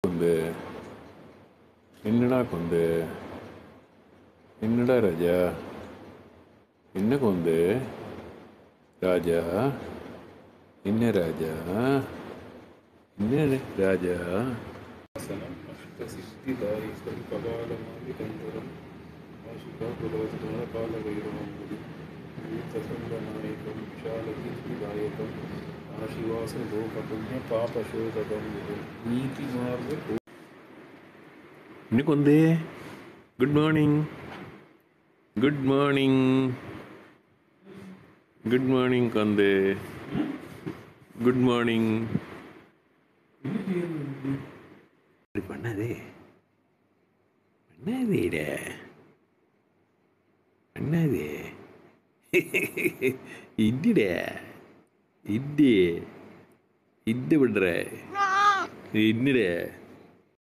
கொந்து என்னடா கொந்து என்னடா ராஜா என்ன கொந்து ராஜா என்ன ராஜா என்ன ராஜா ஆசனம் அஷ்டசித்திதாயிகம் கபாலமாதிகந்தரம் ஆஷிகாகுலவசமான காலவைரவம்புதி பூத்தசங்கநாயகம் விஷாலகீர்த்திதாயகம் ஆஷிவாச கோபபுண்ணிய பாபசோதகம் நீதி மார்க என்ன கொந்து good morning good morning good morning கொந்து குட் மார்னிங் இப்படி பண்ணாதே பண்ணாதேடா பண்ணாதே இடிடா இடி இட்டு விடுற என்னடா